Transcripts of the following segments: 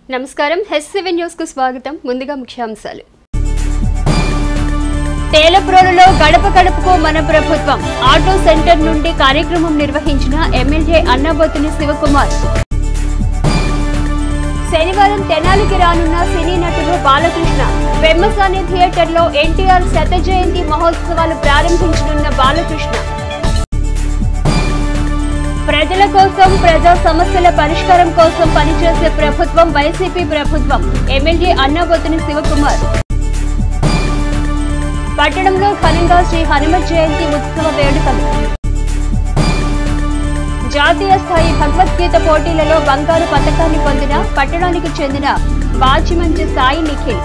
నమస్కారం Hess seven news కు స్వాగతం ముందుగా ముఖ్యాంశాలు తేలప్రోలులో గడప గడపకు మన ప్రభుత్వం ఆటో సెంటర్ నుండి కార్యక్రమం నిర్వహించిన ఎమ్మెల్యే అన్నాబోతుని శివకుమార్ శనివారం తెనాలికి రానున్న సినీ నటుడు బాలకృష్ణ పెమ్మసాని థియేటర్లో ఎన్టీఆర్ శత జయంతి మహోత్సవాలు ప్రారంభించనున్న బాలకృష్ణ ప్రజల కోసం ప్రజా సమస్యల పరిష్కారం కోసం పనిచేసే ప్రభుత్వం వైసీపీ ప్రభుత్వం ఎమ్మెల్యే అన్నాబోతుని శివకుమార్ పట్టణంలో ఘనంగా శ్రీ హనుమత్ జయంతి ఉత్సవ వేడుకలు జాతీయ స్థాయి భగవద్గీత పోటీలలో బంగారు పథకాన్ని పొందిన పట్టణానికి చెందిన బాచిమంచి సాయి నిఖిల్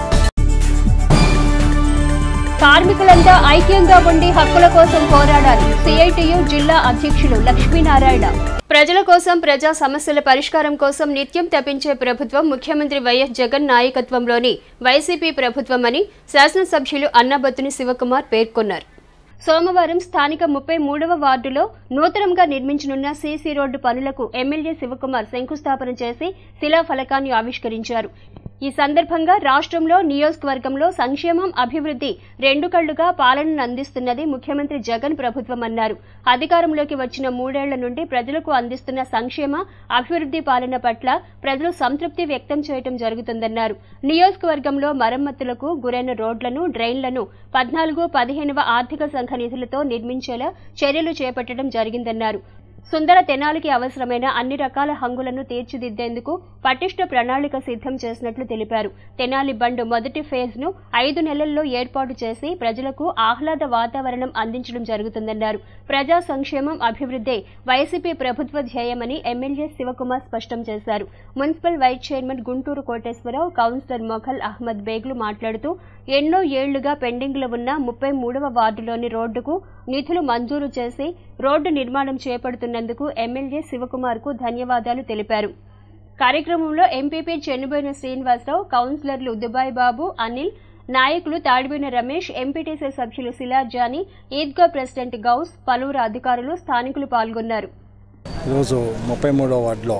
కార్మికులంతా ఐక్యంగా ఉండి హక్కుల కోసం పోరాడాలి సిఐటియు జిల్లా అధ్యక్షులు లక్ష్మీనారాయణ ప్రజల కోసం ప్రజా సమస్యల పరిష్కారం కోసం నిత్యం తప్పించే ప్రభుత్వం ముఖ్యమంత్రి వైఎస్ జగన్ నాయకత్వంలోని వైసీపీ ప్రభుత్వమని శాసనసభ్యులు అన్నబత్తుని శివకుమార్ పేర్కొన్నారు సోమవారం స్థానిక ముప్పై మూడవ వార్డులో నూతనంగా నిర్మించనున్న సీసీ రోడ్డు పనులకు ఎమ్మెల్యే శివకుమార్ శంకుస్థాపన చేసి శిలాఫలకాన్ని ఆవిష్కరించారు ఈ సందర్భంగా రాష్ట్రంలో నియోజకవర్గంలో సంక్షేమం అభివృద్ధి రెండు కళ్లుగా పాలనను అందిస్తున్నది ముఖ్యమంత్రి జగన్ ప్రభుత్వమన్నారు అధికారంలోకి వచ్చిన మూడేళ్ల నుండి ప్రజలకు అందిస్తున్న సంక్షేమ అభివృద్ధి పాలన పట్ల ప్రజలు సంతృప్తి వ్యక్తం చేయడం జరుగుతుందన్నారు నియోజకవర్గంలో మరమ్మతులకు గురైన రోడ్లను డ్రైన్లను పద్నాలుగు పదిహేనవ ఆర్థిక సంఘ నిధులతో నిర్మించేలా చర్యలు చేపట్టడం జరిగిందన్నారు సుందర తెనాలికి అవసరమైన అన్ని రకాల హంగులను తీర్చిదిద్దేందుకు పటిష్ట ప్రణాళిక సిద్ధం చేసినట్లు తెలిపారు తెనాలి బండ్ మొదటి ఫేజ్ ను ఐదు నెలల్లో ఏర్పాటు చేసి ప్రజలకు ఆహ్లాద వాతావరణం అందించడం జరుగుతుందన్నారు ప్రజా సంక్షేమం అభివృద్ధే వైసీపీ ప్రభుత్వ ధ్యేయమని ఎమ్మెల్యే శివకుమార్ స్పష్టం చేశారు municipal vice chairman Guntur Koteswararao councillor Mughal Ahmed బేగ్లు మాట్లాడుతూ ఎన్నో ఏళ్లుగా పెండింగ్లో ఉన్న ముప్పై మూడవ వార్డులోని రోడ్డుకు నిధులు మంజూరు చేసి రోడ్డు నిర్మాణం చేపడుతున్నందుకు ఎమ్మెల్యే శివకుమార్ కు ధన్యవాదాలు తెలిపారు కార్యక్రమంలో ఎంపీపీ చెన్నుబోయిన శ్రీనివాసరావు కౌన్సిలర్లు దుబాయ్ బాబు అనిల్ నాయకులు తాడిబోయిన రమేష్ ఎంపీటీసీ సభ్యులు శిలాజాని ఈద్గా ప్రెసిడెంట్ గౌస్ పలువురు అధికారులు స్థానికులు పాల్గొన్నారు ఈరోజు ముప్పై మూడో వార్డులో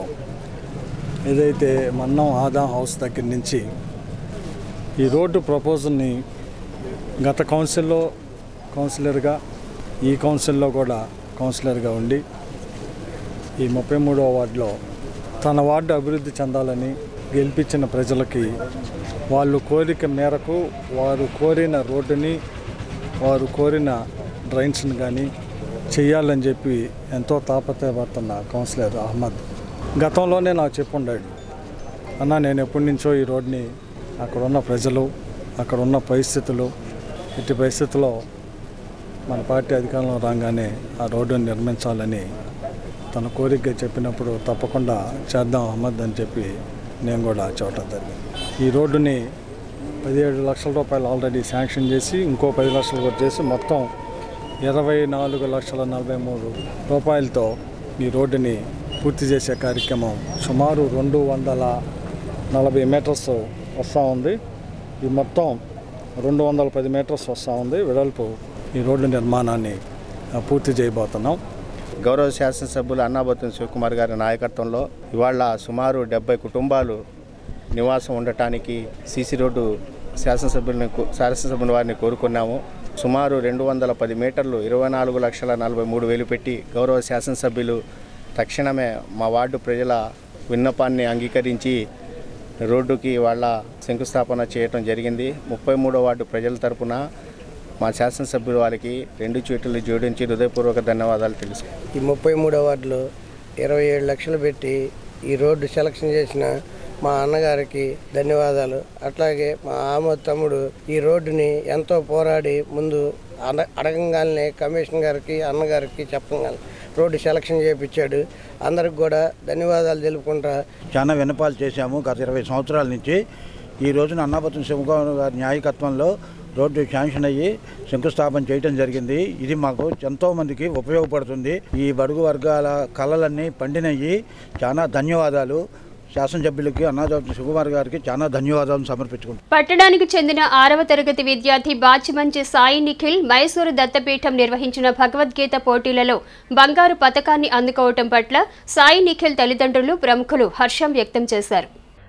ఏదైతే మన్నం ఆదా హౌస్ దగ్గర నుంచి ఈ రోడ్డు ప్రపోజల్ని గత కౌన్సిల్లో కౌన్సిలర్గా ఈ కౌన్సిల్లో కూడా కౌన్సిలర్గా ఉండి ఈ ముప్పై మూడవ వార్డులో తన వార్డు అభివృద్ధి చెందాలని గెలిపించిన ప్రజలకి వాళ్ళు కోరిక మేరకు వారు కోరిన రోడ్డుని వారు కోరిన డ్రైన్స్ని కానీ చేయాలని చెప్పి ఎంతో తాపత్రయపడుతున్న కౌన్సిలర్ అహ్మద్ గతంలోనే నాకు చెప్పుండాడు అన్న నేను ఎప్పటి నుంచో ఈ రోడ్ని అక్కడ ఉన్న ప్రజలు అక్కడ ఉన్న పరిస్థితులు ఇట్టి పరిస్థితుల్లో మన పార్టీ అధికారంలో రాగానే ఆ రోడ్డుని నిర్మించాలని తన కోరికగా చెప్పినప్పుడు తప్పకుండా చేద్దాం అహ్మద్ అని చెప్పి నేను కూడా చూడటం జరిగింది ఈ రోడ్డుని పదిహేడు లక్షల రూపాయలు ఆల్రెడీ శాంక్షన్ చేసి ఇంకో పది లక్షలు కూడా చేసి మొత్తం ఇరవై నాలుగు లక్షల నలభై మూడు రూపాయలతో ఈ రోడ్డుని పూర్తి చేసే కార్యక్రమం సుమారు రెండు వందల నలభై మీటర్స్ వస్తూ ఉంది ఈ మొత్తం రెండు వందల పది మీటర్స్ వస్తూ ఉంది వెడల్పు ఈ రోడ్డు నిర్మాణాన్ని ఆ, పూర్తి చేయబోతున్నాం గౌరవ శాసనసభ్యులు అన్నాబత్తుని శివకుమార్ గారి నాయకత్వంలో ఇవాళ సుమారు డెబ్బై కుటుంబాలు నివాసం ఉండటానికి సీసీ రోడ్డు శాసనసభ్యులని కో- శాసనసభ్యుని వారిని కోరుకున్నాము సుమారు రెండు వందల పది మీటర్లు ఇరవై నాలుగు లక్షల నలభై మూడు వేలు పెట్టి గౌరవ శాసనసభ్యులు తక్షణమే మా వార్డు ప్రజల విన్నపాన్ని అంగీకరించి రోడ్డుకి వాళ్ళ శంకుస్థాపన చేయటం జరిగింది ముప్పై మూడో వార్డు ప్రజల తరపున మా శాసనసభ్యులు వారికి రెండు చీట్లు జోడించి హృదయపూర్వక ధన్యవాదాలు తెలుసు ఈ ముప్పై మూడో వార్డులో ఇరవై ఏడు లక్షలు పెట్టి ఈ రోడ్డు సెలక్షన్ చేసిన మా అన్నగారికి ధన్యవాదాలు అట్లాగే మా ఆమె తమ్ముడు ఈ రోడ్డుని ఎంతో పోరాడి ముందు అడ అడగంగానే కమిషన్ గారికి అన్నగారికి చెప్పగానే రోడ్డు సెలక్షన్ చేయించాడు అందరికి కూడా ధన్యవాదాలు తెలుపుకుంటా చాలా విన్నపాలు చేశాము గత ఇరవై సంవత్సరాల నుంచి ఈ రోజున అన్నాపత్రం శివకుమార్ గారి న్యాయకత్వంలో రోడ్డు శాంక్షన్ అయ్యి శంకుస్థాపన చేయడం జరిగింది ఇది మాకు ఎంతో మందికి ఉపయోగపడుతుంది ఈ బడుగు వర్గాల కళలన్నీ పండినయ్యి చాలా ధన్యవాదాలు శాసనసభ్యులకి అన్నాజాబు శివకుమార్ గారికి చాలా ధన్యవాదాలు సమర్పించుకుంటున్నాను పట్టణానికి చెందిన ఆరవ తరగతి విద్యార్థి బాచిమంచి సాయి నిఖిల్ మైసూరు దత్తపీఠం నిర్వహించిన భగవద్గీత పోటీలలో బంగారు పతకాన్ని అందుకోవటం పట్ల సాయి నిఖిల్ తల్లిదండ్రులు ప్రముఖులు హర్షం వ్యక్తం చేశారు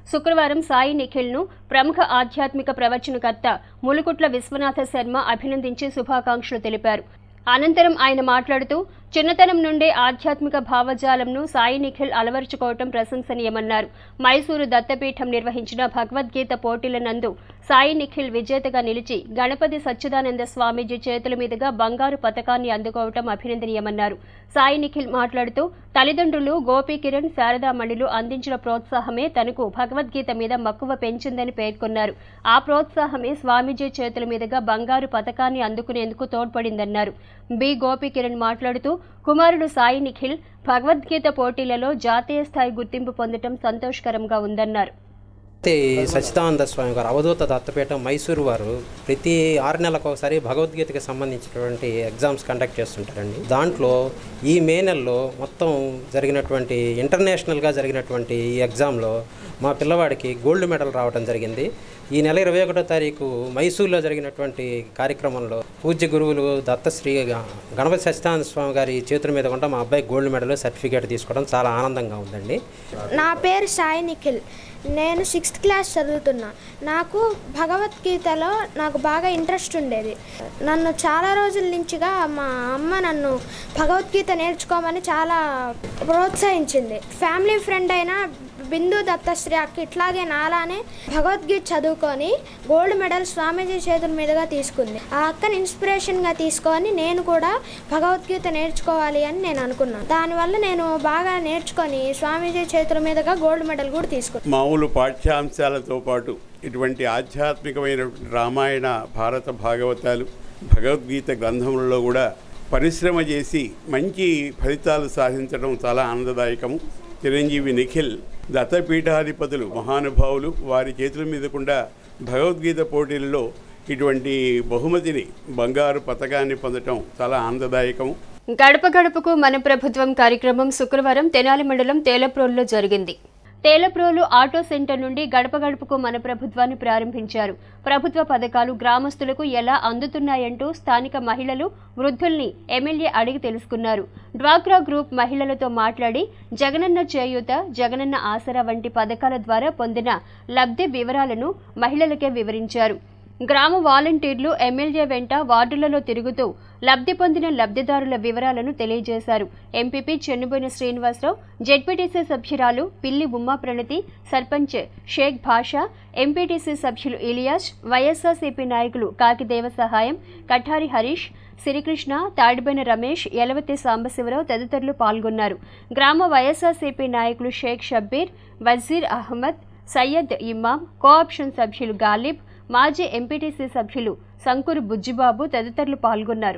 శుక్రవారం సాయి నిఖిల్ను ప్రముఖ ఆధ్యాత్మిక ప్రవచనకర్త ములుకుట్ల విశ్వనాథ శర్మ అభినందించి శుభాకాంక్షలు తెలిపారు అనంతరం ఆయన మాట్లాడుతూ చిన్నతనం నుండే ఆధ్యాత్మిక భావజాలంను సాయి నిఖిల్ అలవరుచుకోవటం ప్రశంసనీయమన్నారు మైసూరు దత్తపీఠం నిర్వహించిన భగవద్గీత పోటీల నందు సాయి నిఖిల్ విజేతగా నిలిచి గణపతి సచ్చిదానంద స్వామీజీ చేతుల మీదుగా బంగారు పథకాన్ని అందుకోవటం అభినందనీయమన్నారు సాయి నిఖిల్ మాట్లాడుతూ తల్లిదండ్రులు గోపీ కిరణ్ శారదామణిలు అందించిన ప్రోత్సాహమే తనకు భగవద్గీత మీద మక్కువ పెంచిందని పేర్కొన్నారు ఆ ప్రోత్సాహమే స్వామీజీ చేతుల మీదుగా బంగారు పథకాన్ని అందుకునేందుకు తోడ్పడిందన్నారు బి గోపి కిరణ్ మాట్లాడుతూ కుమారుడు సాయి నిఖిల్ భగవద్గీత పోటీలలో జాతీయ స్థాయి గుర్తింపు పొందడం సంతోషకరంగా ఉందన్నారు అయితే సచిదానంద స్వామి గారు అవధూత దత్తపీఠం మైసూరు వారు ప్రతి ఆరు నెలలకు ఒకసారి భగవద్గీతకి సంబంధించినటువంటి ఎగ్జామ్స్ కండక్ట్ చేస్తుంటారండి దాంట్లో ఈ మే నెలలో మొత్తం జరిగినటువంటి ఇంటర్నేషనల్గా జరిగినటువంటి ఈ ఎగ్జామ్లో మా పిల్లవాడికి గోల్డ్ మెడల్ రావడం జరిగింది ఈ నెల ఇరవై ఒకటో తారీఖు మైసూరులో జరిగినటువంటి కార్యక్రమంలో పూజ్య గురువులు దత్తశ్రీ గణపతి సత్యనారాయణ స్వామి గారి చేతుల మీద కూడా మా అబ్బాయి గోల్డ్ మెడల్ సర్టిఫికేట్ తీసుకోవడం చాలా ఆనందంగా ఉందండి నా పేరు సాయి నిఖిల్ నేను సిక్స్త్ క్లాస్ చదువుతున్నా నాకు భగవద్గీతలో నాకు బాగా ఇంట్రెస్ట్ ఉండేది నన్ను చాలా రోజుల నుంచిగా మా అమ్మ నన్ను భగవద్గీత నేర్చుకోమని చాలా ప్రోత్సహించింది ఫ్యామిలీ ఫ్రెండ్ అయిన బిందు దత్తశ్రీ అక్క ఇట్లాగే నాలానే భగవద్గీత చదువుకొని గోల్డ్ మెడల్ స్వామీజీ చేతుల మీదుగా తీసుకుంది ఆ అక్కని ఇన్స్పిరేషన్గా తీసుకొని నేను కూడా భగవద్గీత నేర్చుకోవాలి అని నేను అనుకున్నాను దానివల్ల నేను బాగా నేర్చుకొని స్వామీజీ చేతుల మీదుగా గోల్డ్ మెడల్ కూడా తీసుకున్నాను మామూలు పాఠ్యాంశాలతో పాటు ఇటువంటి ఆధ్యాత్మికమైన రామాయణ భారత భాగవతాలు భగవద్గీత గ్రంథములలో కూడా పరిశ్రమ చేసి మంచి ఫలితాలు సాధించడం చాలా ఆనందదాయకము చిరంజీవి నిఖిల్ దత్తపీఠాధిపతులు మహానుభావులు వారి చేతుల మీదకుండా భగవద్గీత పోటీలలో ఇటువంటి బహుమతిని బంగారు పథకాన్ని పొందటం చాలా ఆనందదాయకము గడప గడపకు మన ప్రభుత్వం కార్యక్రమం శుక్రవారం తెనాలి మండలం తేలప్రోలులో జరిగింది తేలప్రోలు ఆటో సెంటర్ నుండి గడప గడపకు మన ప్రభుత్వాన్ని ప్రారంభించారు ప్రభుత్వ పథకాలు గ్రామస్తులకు ఎలా అందుతున్నాయంటూ స్థానిక మహిళలు వృద్ధుల్ని ఎమ్మెల్యే అడిగి తెలుసుకున్నారు డ్వాక్రా గ్రూప్ మహిళలతో మాట్లాడి జగనన్న చేయూత జగనన్న ఆసరా వంటి పథకాల ద్వారా పొందిన లబ్ధి వివరాలను మహిళలకే వివరించారు గ్రామ వాలంటీర్లు ఎమ్మెల్యే వెంట వార్డులలో తిరుగుతూ లబ్ధి పొందిన లబ్ధిదారుల వివరాలను తెలియజేశారు ఎంపీపీ చెన్నుబోయిన శ్రీనివాసరావు జెడ్పీటీసీ సభ్యురాలు పిల్లి ఉమ్మా ప్రణతి సర్పంచ్ షేక్ భాషా ఎంపీటీసీ సభ్యులు ఇలియాస్ వైఎస్ఆర్సీపీ నాయకులు కాకిదేవ సహాయం కఠారి హరీష్ శ్రీకృష్ణ తాడిబైన రమేష్ యలవతి సాంబశివరావు తదితరులు పాల్గొన్నారు గ్రామ వైఎస్ఆర్సీపీ నాయకులు షేక్ షబ్బీర్ వజీర్ అహ్మద్ సయ్యద్ ఇమాం కోఆప్షన్ సభ్యులు గాలిబ్ మాజీ ఎంపీటీసీ సభ్యులు సంకూరు బుజ్జిబాబు తదితరులు పాల్గొన్నారు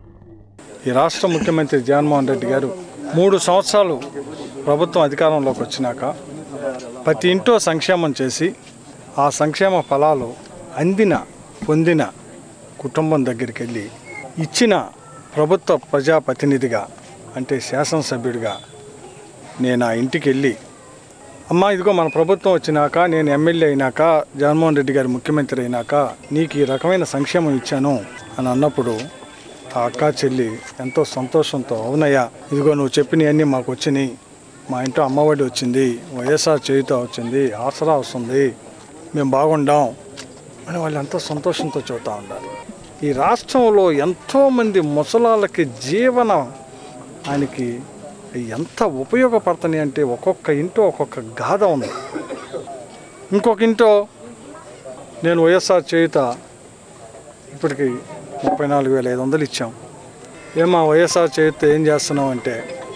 ఈ రాష్ట్ర ముఖ్యమంత్రి జగన్మోహన్ రెడ్డి గారు మూడు సంవత్సరాలు ప్రభుత్వం అధికారంలోకి వచ్చినాక ప్రతి ఇంట్లో సంక్షేమం చేసి ఆ సంక్షేమ ఫలాలు అందిన పొందిన కుటుంబం దగ్గరికి వెళ్ళి ఇచ్చిన ప్రభుత్వ ప్రజాప్రతినిధిగా అంటే శాసనసభ్యుడిగా నేను ఆ ఇంటికి వెళ్ళి అమ్మా ఇదిగో మన ప్రభుత్వం వచ్చినాక నేను ఎమ్మెల్యే అయినాక జగన్మోహన్ రెడ్డి గారు ముఖ్యమంత్రి అయినాక నీకు ఈ రకమైన సంక్షేమం ఇచ్చాను అని అన్నప్పుడు ఆ అక్క చెల్లి ఎంతో సంతోషంతో అవునయ్యా ఇదిగో నువ్వు చెప్పినవన్నీ మాకు వచ్చినాయి మా ఇంట్లో అమ్మఒడి వచ్చింది వైఎస్ఆర్ చేయుత వచ్చింది ఆసరా వస్తుంది మేము బాగుండాం అని వాళ్ళు ఎంతో సంతోషంతో చెబుతూ ఉన్నారు ఈ రాష్ట్రంలో ఎంతోమంది ముసలాళ్ళకి జీవన ఆయనకి ఎంత ఉపయోగపడుతున్నాయి అంటే ఒక్కొక్క ఇంట్లో ఒక్కొక్క గాథ ఉంది ఇంకొక ఇంట్లో నేను వైఎస్ఆర్ చేయుత ఇప్పటికి ముప్పై నాలుగు వేల ఐదు వందలు ఇచ్చాం ఏమా వైఎస్ఆర్ చేయుత ఏం చేస్తున్నావు అంటే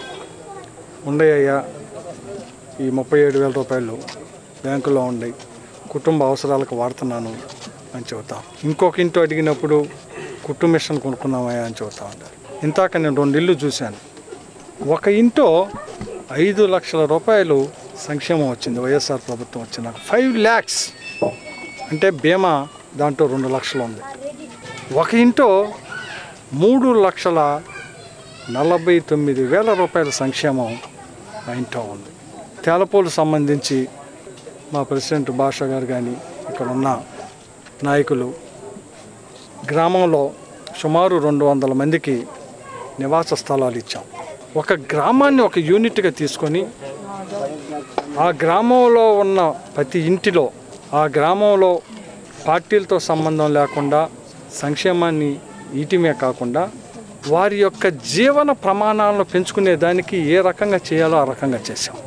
ఉండయ్యా ఈ ముప్పై ఏడు వేల రూపాయలు బ్యాంకులో ఉండి కుటుంబ అవసరాలకు వాడుతున్నాను అని చెబుతాం ఇంకొక ఇంట్లో అడిగినప్పుడు కుటుంబ మిషన్ కొనుక్కున్నామయ్యా అని చెబుతా ఉంటారు ఇంతాక నేను రెండు ఇల్లు చూశాను ఒక ఇంట్లో ఐదు లక్షల రూపాయలు సంక్షేమం వచ్చింది వైఎస్ఆర్ ప్రభుత్వం వచ్చిన ఫైవ్ ల్యాక్స్ అంటే బీమా దాంట్లో రెండు లక్షలు ఉంది ఒక ఇంట్లో మూడు లక్షల నలభై తొమ్మిది వేల రూపాయల సంక్షేమం మా ఇంట్లో ఉంది తేలపూలు సంబంధించి మా ప్రెసిడెంట్ భాష గారు కానీ ఇక్కడ ఉన్న నాయకులు గ్రామంలో సుమారు రెండు వందల మందికి నివాస స్థలాలు ఇచ్చాం ఒక గ్రామాన్ని ఒక యూనిట్గా తీసుకొని ఆ గ్రామంలో ఉన్న ప్రతి ఇంటిలో ఆ గ్రామంలో పార్టీలతో సంబంధం లేకుండా సంక్షేమాన్ని ఈటిమే కాకుండా వారి యొక్క జీవన ప్రమాణాలను పెంచుకునే దానికి ఏ రకంగా చేయాలో ఆ రకంగా చేశాం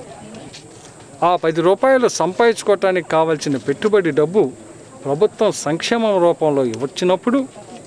ఆ పది రూపాయలు సంపాదించుకోవటానికి కావాల్సిన పెట్టుబడి డబ్బు ప్రభుత్వం సంక్షేమం రూపంలో వచ్చినప్పుడు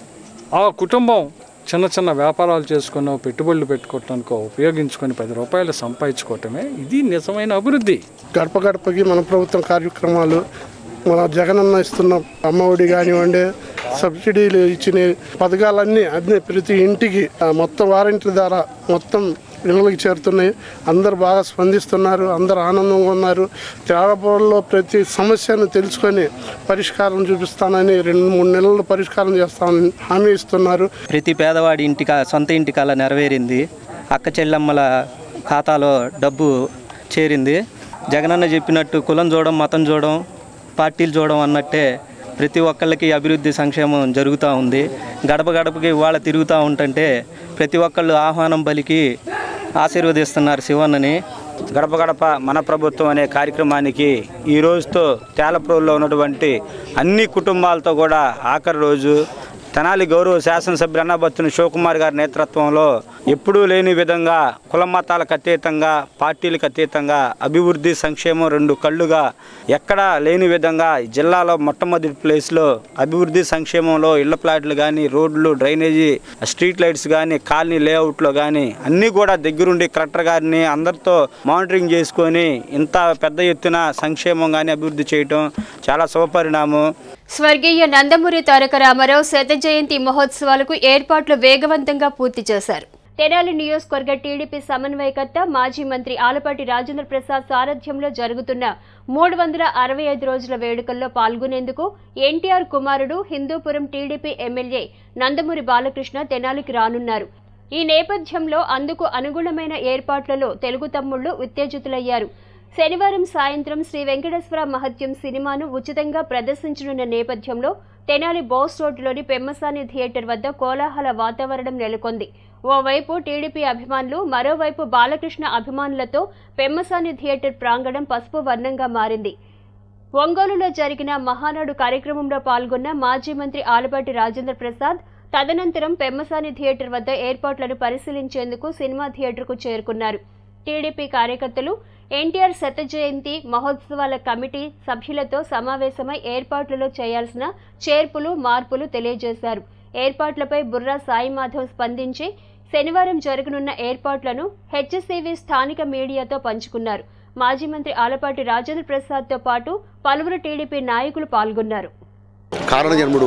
ఆ కుటుంబం చిన్న చిన్న వ్యాపారాలు చేసుకున్నో పెట్టుబడులు పెట్టుకోవటానికో ఉపయోగించుకొని పది రూపాయలు సంపాదించుకోవటమే ఇది నిజమైన అభివృద్ధి గడప గడపకి మన ప్రభుత్వం కార్యక్రమాలు మన జగనన్న ఇస్తున్న అమ్మఒడి కానివ్వండి సబ్సిడీలు ఇచ్చిన పథకాలన్నీ అన్ని ప్రతి ఇంటికి ఆ, మొత్తం వారంటీ ద్వారా మొత్తం ఇళ్ళకి చేరుతున్నాయి అందరు బాగా స్పందిస్తున్నారు అందరు ఆనందంగా ఉన్నారు తేడాపూర్లో ప్రతి సమస్యను తెలుసుకొని పరిష్కారం చూపిస్తానని రెండు మూడు నెలల్లో పరిష్కారం చేస్తామని హామీ ఇస్తున్నారు ప్రతి పేదవాడి ఇంటికి సొంత ఇంటికి అలా నెరవేరింది అక్క చెల్లెమ్మల ఖాతాలో డబ్బు చేరింది జగనన్న చెప్పినట్టు కులం చూడడం మతం చూడడం పార్టీలు చూడడం అన్నట్టే ప్రతి ఒక్కళ్ళకి అభివృద్ధి సంక్షేమం జరుగుతూ ఉంది గడప గడపకి వాళ్ళ తిరుగుతూ ఉంటుంటే ప్రతి ఒక్కళ్ళు ఆహ్వానం పలికి ఆశీర్వదిస్తున్నారు శివన్నని గడప గడప మన ప్రభుత్వం అనే కార్యక్రమానికి ఈ రోజుతో తేలప్రోల్లో ఉన్నటువంటి అన్ని కుటుంబాలతో కూడా ఆఖరి రోజు తెనాలి గౌరవ శాసనసభ్యులు అన్నబత్తుని శివకుమార్ గారి నేతృత్వంలో ఎప్పుడూ లేని విధంగా కుల మతాలకు అతీతంగా పార్టీలకు అతీతంగా అభివృద్ధి సంక్షేమం రెండు కళ్ళుగా ఎక్కడా లేని విధంగా జిల్లాలో మొట్టమొదటి ప్లేస్లో అభివృద్ధి సంక్షేమంలో ఇళ్ల ప్లాట్లు కానీ రోడ్లు డ్రైనేజీ స్ట్రీట్ లైట్స్ కానీ కాలనీ లేఅవుట్లో కానీ అన్నీ కూడా దగ్గరుండి కలెక్టర్ గారిని అందరితో మానిటరింగ్ చేసుకొని ఇంత పెద్ద ఎత్తున సంక్షేమం కానీ అభివృద్ధి చేయటం చాలా శుభపరిణామం స్వర్గీయ నందమూరి తారక రామారావు శత జయంతి మహోత్సవాలకు ఏర్పాట్లు వేగవంతంగా పూర్తి చేశారు తెనాలి నియోజకవర్గ టీడీపీ సమన్వయకర్త మాజీ మంత్రి ఆలపాటి రాజేంద్ర ప్రసాద్ సారథ్యంలో జరుగుతున్న మూడు వందల అరవై ఐదు రోజుల వేడుకల్లో పాల్గొనేందుకు ఎన్టీఆర్ కుమారుడు హిందూపురం టీడీపీ ఎమ్మెల్యే నందమూరి బాలకృష్ణ తెనాలికి రానున్నారు ఈ నేపథ్యంలో అందుకు అనుగుణమైన ఏర్పాట్లలో తెలుగు తమ్ముళ్లు ఉత్తేజితులయ్యారు శనివారం సాయంత్రం శ్రీ వెంకటేశ్వర మహత్యం సినిమాను ఉచితంగా ప్రదర్శించనున్న నేపథ్యంలో తెనాలి బోస్ రోడ్డులోని పెమ్మసాని థియేటర్ వద్ద కోలాహల వాతావరణం నెలకొంది ఓవైపు టీడీపీ అభిమానులు మరోవైపు బాలకృష్ణ అభిమానులతో పెమ్మసాని థియేటర్ ప్రాంగణం పసుపు వర్ణంగా మారింది ఒంగోలులో జరిగిన మహానాడు కార్యక్రమంలో పాల్గొన్న మాజీ మంత్రి ఆలపాటి రాజేంద్ర ప్రసాద్ తదనంతరం పెమ్మసాని థియేటర్ వద్ద ఏర్పాట్లను పరిశీలించేందుకు సినిమా థియేటర్కు చేరుకున్నారు టీడీపీ కార్యకర్తలు ఎన్టీఆర్ శత జయంతి మహోత్సవాల కమిటీ సభ్యులతో సమావేశమై ఏర్పాట్లలో చేయాల్సిన చేర్పులు మార్పులు తెలియజేశారు ఏర్పాట్లపై బుర్రా సాయి మాధవ్ స్పందించి శనివారం జరగనున్న ఏర్పాట్లను హెచ్సివి స్థానిక మీడియాతో పంచుకున్నారు మాజీ మంత్రి ఆలపాటి రాజేంద్ర ప్రసాద్తో పాటు పలువురు టీడీపీ నాయకులు పాల్గొన్నారు కారణజన్ముడు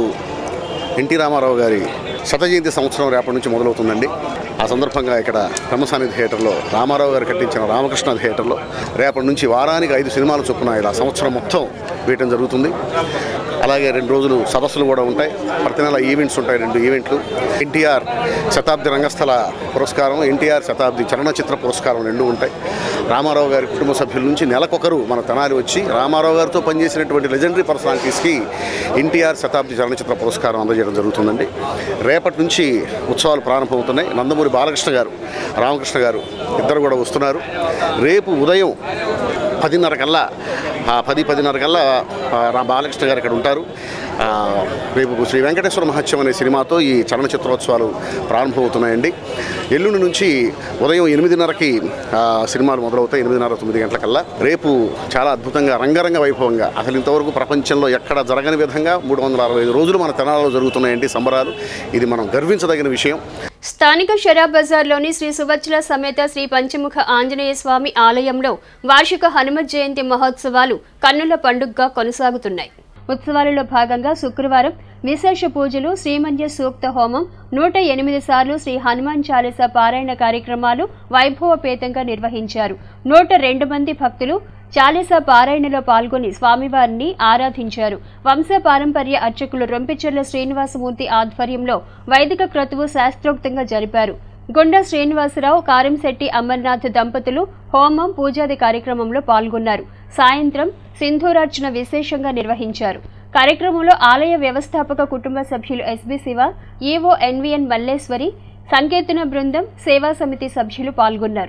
ఎన్టీ రామారావు గారి శత జయంతి సంవత్సరం రేపటి నుంచి మొదలవుతుందండి ఆ సందర్భంగా ఇక్కడ బ్రహ్మసాని థియేటర్లో రామారావు గారు కట్టించిన రామకృష్ణ థియేటర్లో రేపటి నుంచి వారానికి ఐదు సినిమాలు చొప్పున ఇలా సంవత్సరం మొత్తం వేయటం జరుగుతుంది అలాగే రెండు రోజులు సదస్సులు కూడా ఉంటాయి ప్రతి నెల ఈవెంట్స్ ఉంటాయి రెండు ఈవెంట్లు ఎన్టీఆర్ శతాబ్ది రంగస్థల పురస్కారం ఎన్టీఆర్ శతాబ్ది చలనచిత్ర పురస్కారం రెండు ఉంటాయి రామారావు గారి కుటుంబ సభ్యుల నుంచి నెలకొకరు మన తెనాలి వచ్చి రామారావు గారితో పనిచేసినటువంటి లెజెండరీ పర్సనాలిటీస్కి ఎన్టీఆర్ శతాబ్ది చలనచిత్ర పురస్కారం అందజేయడం జరుగుతుందండి రేపటి నుంచి ఉత్సవాలు ప్రారంభమవుతున్నాయి నందమూరి బాలకృష్ణ గారు రామకృష్ణ గారు ఇద్దరు కూడా వస్తున్నారు రేపు ఉదయం పదిన్నర కల్లా ఆ, పది పదిన్నర కల్లా ఆ, రా బాలకృష్ణ గారు ఇక్కడ ఉంటారు ఆ, రేపు శ్రీ వెంకటేశ్వర మహత్యం అనే సినిమాతో ఈ చలనచిత్రోత్సవాలు ప్రారంభమవుతున్నాయండి ఎల్లుండి నుంచి ఉదయం ఎనిమిదిన్నరకి ఆ, సినిమాలు మొదలవుతాయి ఎనిమిదిన్నర తొమ్మిది గంటలకల్లా రేపు చాలా అద్భుతంగా రంగరంగ వైభవంగా అసలు ఇంతవరకు ప్రపంచంలో ఎక్కడ జరగని విధంగా మూడు వందల అరవై ఐదు రోజులు మన తెనాలలో జరుగుతున్నాయండి సంబరాలు ఇది మనం గర్వించదగిన విషయం స్థానిక షరాబ్ బజార్లోని శ్రీ సువచ్చల సమేత శ్రీ పంచముఖ ఆంజనేయ స్వామి ఆలయంలో వార్షిక హనుమత్ జయంతి మహోత్సవాలు కన్నుల పండుగగా కొనసాగుతున్నాయి ఉత్సవాలలో భాగంగా శుక్రవారం విశేష పూజలు శ్రీమన్య సూక్త హోమం నూట ఎనిమిది సార్లు శ్రీ హనుమాన్ చాలీస పారాయణ కార్యక్రమాలు వైభవపేతంగా నిర్వహించారు నూట రెండు మంది భక్తులు చాలీసా పారాయణలో పాల్గొని స్వామివారిని ఆరాధించారు వంశ పారంపర్య అర్చకులు రొంపిచెర్ల శ్రీనివాసమూర్తి ఆధ్వర్యంలో వైదిక క్రతువు శాస్త్రోక్తంగా జరిపారు గుండా శ్రీనివాసరావు కారంశెట్టి అమర్నాథ్ దంపతులు హోమం పూజాది కార్యక్రమంలో పాల్గొన్నారు సాయంత్రం సింధూరార్చన విశేషంగా నిర్వహించారు కార్యక్రమంలో ఆలయ వ్యవస్థాపక కుటుంబ సభ్యులు SB Siva EO NVN Malleswari సంకీర్తన బృందం సేవా సమితి సభ్యులు పాల్గొన్నారు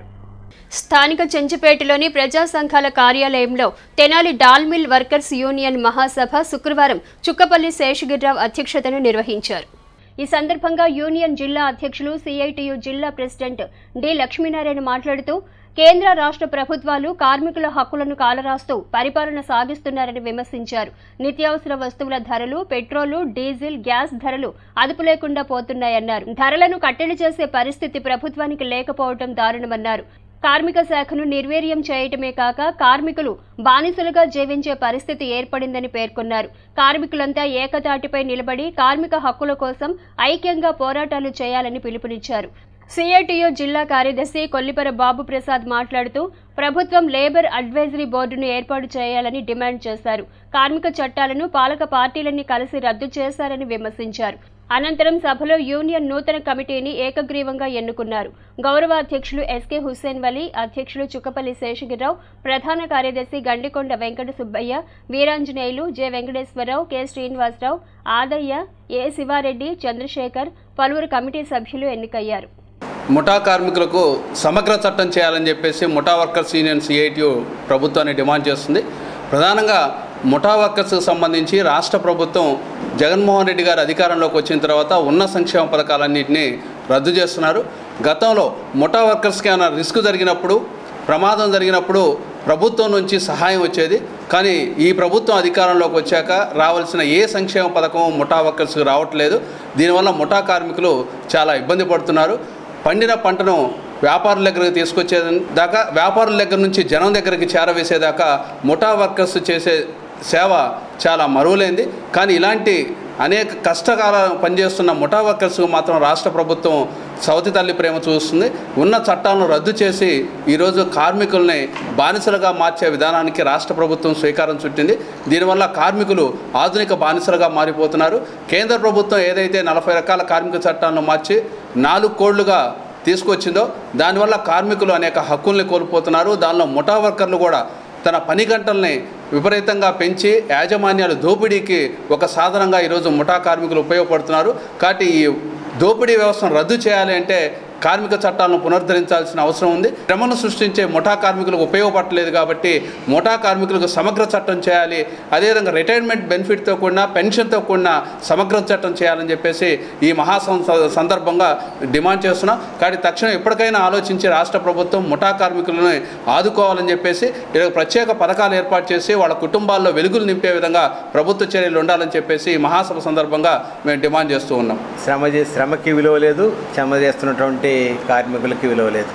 స్థానిక చెంచుపేటలోని ప్రజా సంఘాల కార్యాలయంలో తెనాలి డాల్మిల్ వర్కర్స్ యూనియన్ మహాసభ శుక్రవారం చుక్కపల్లి శేషగిరిరావు అధ్యక్షతను నిర్వహించారు ఈ సందర్భంగా యూనియన్ జిల్లా అధ్యక్షులు సిఐటియు జిల్లా ప్రెసిడెంట్ డి లక్ష్మీనారాయణ మాట్లాడుతూ కేంద్ర రాష్ట్ర ప్రభుత్వాలు కార్మికుల హక్కులను కాలరాస్తూ పరిపాలన సాగిస్తున్నారని విమర్శించారు నిత్యావసర వస్తువుల ధరలు పెట్రోలు డీజిల్ గ్యాస్ ధరలు అదుపు లేకుండా పోతున్నాయన్నారు ధరలను కట్టడి చేసే పరిస్థితి ప్రభుత్వానికి లేకపోవడం దారుణమన్నారు కార్మిక శాఖను నిర్వీర్యం చేయటమే కాక కార్మికులు బానిసలుగా జీవించే పరిస్థితి ఏర్పడిందని పేర్కొన్నారు కార్మికులంతా ఏకతాటిపై నిలబడి కార్మిక హక్కుల కోసం ఐక్యంగా పోరాటాలు చేయాలని పిలుపునిచ్చారు సిఐటియు జిల్లా కార్యదర్శి కొల్లిపర బాబు ప్రసాద్ మాట్లాడుతూ ప్రభుత్వం లేబర్ అడ్వైజరీ బోర్డును ఏర్పాటు చేయాలని డిమాండ్ చేశారు కార్మిక చట్టాలను పాలక పార్టీలన్నీ కలిసి రద్దు చేశారని విమర్శించారు అనంతరం సభలో యూనియన్ నూతన కమిటీని ఏకగ్రీవంగా ఎన్నుకున్నారు గౌరవ అధ్యక్షులు ఎస్కే హుస్సేన్ వలి అధ్యక్షులు చుక్కపల్లి శేషగిరిరావు ప్రధాన కార్యదర్శి Gandikonda Venkata Subbaiah Veeranjaneyulu J Venkateswararao K Srinivasarao Adaiah A Sivareddy Chandrasekhar పలువురు కమిటీ సభ్యులు ఎన్నికయ్యారు ముఠా కార్మికులకు సమగ్ర చట్టం చేయాలని చెప్పేసి ముఠా వర్కర్స్ యూనియన్ సిఐటియు ప్రభుత్వాన్ని డిమాండ్ చేస్తుంది ప్రధానంగా ముఠా వర్కర్స్కి సంబంధించి రాష్ట్ర ప్రభుత్వం జగన్మోహన్ రెడ్డి గారు అధికారంలోకి వచ్చిన తర్వాత ఉన్న సంక్షేమ పథకాలన్నింటినీ రద్దు చేస్తున్నారు గతంలో ముఠా వర్కర్స్కి ఏమైనా రిస్క్ జరిగినప్పుడు ప్రమాదం జరిగినప్పుడు ప్రభుత్వం నుంచి సహాయం వచ్చేది కానీ ఈ ప్రభుత్వం అధికారంలోకి వచ్చాక రావాల్సిన ఏ సంక్షేమ పథకం ముఠా వర్కర్స్కి రావట్లేదు దీనివల్ల ముఠా కార్మికులు చాలా ఇబ్బంది పడుతున్నారు పండిన పంటను వ్యాపారుల దగ్గరికి తీసుకొచ్చే దాకా వ్యాపారుల దగ్గర నుంచి జనం దగ్గరికి చేరవేసేదాకా ముఠా వర్కర్స్ చేసే సేవ చాలా మరువులైంది కానీ ఇలాంటి అనేక కష్టకాల పనిచేస్తున్న ముఠా వర్కర్స్కు మాత్రం రాష్ట్ర ప్రభుత్వం సవతి తల్లి ప్రేమ చూస్తుంది ఉన్న చట్టాలను రద్దు చేసి ఈరోజు కార్మికుల్ని బానిసలుగా మార్చే విధానానికి రాష్ట్ర ప్రభుత్వం శ్రీకారం చుట్టింది దీనివల్ల కార్మికులు ఆధునిక బానిసలుగా మారిపోతున్నారు కేంద్ర ప్రభుత్వం ఏదైతే నలభై రకాల కార్మిక చట్టాలను మార్చి నాలుగు కోళ్లుగా తీసుకొచ్చిందో దానివల్ల కార్మికులు అనేక హక్కుల్ని కోల్పోతున్నారు దానిలో ముఠా వర్కర్లు కూడా తన పని గంటల్ని విపరీతంగా పెంచి యాజమాన్యాలు దోపిడీకి ఒక సాధనంగా ఈరోజు ముఠా కార్మికులు ఉపయోగపడుతున్నారు కాబట్టి ఈ దోపిడీ వ్యవస్థను రద్దు చేయాలి అంటే కార్మిక చట్టాలను పునరుద్ధరించాల్సిన అవసరం ఉంది శ్రమను సృష్టించే ముఠా కార్మికులకు ఉపయోగపడలేదు కాబట్టి ముఠా కార్మికులకు సమగ్ర చట్టం చేయాలి అదేవిధంగా రిటైర్మెంట్ బెనిఫిట్తో కూడిన పెన్షన్తో కూడిన సమగ్ర చట్టం చేయాలని చెప్పేసి ఈ మహా సం- సందర్భంగా డిమాండ్ చేస్తున్నాం కానీ తక్షణం ఎప్పటికైనా ఆలోచించి రాష్ట్ర ప్రభుత్వం ముఠా కార్మికులను ఆదుకోవాలని చెప్పేసి ఇలా ప్రత్యేక పథకాలు ఏర్పాటు చేసి వాళ్ళ కుటుంబాల్లో వెలుగులు నింపే విధంగా ప్రభుత్వ చర్యలు ఉండాలని చెప్పేసి ఈ మహాసభ సందర్భంగా మేము డిమాండ్ చేస్తూ ఉన్నాం శ్రమ చే శ్రమకి విలువ లేదు శ్రమ చేస్తున్నటువంటి కార్మికులకి విలువ లేదు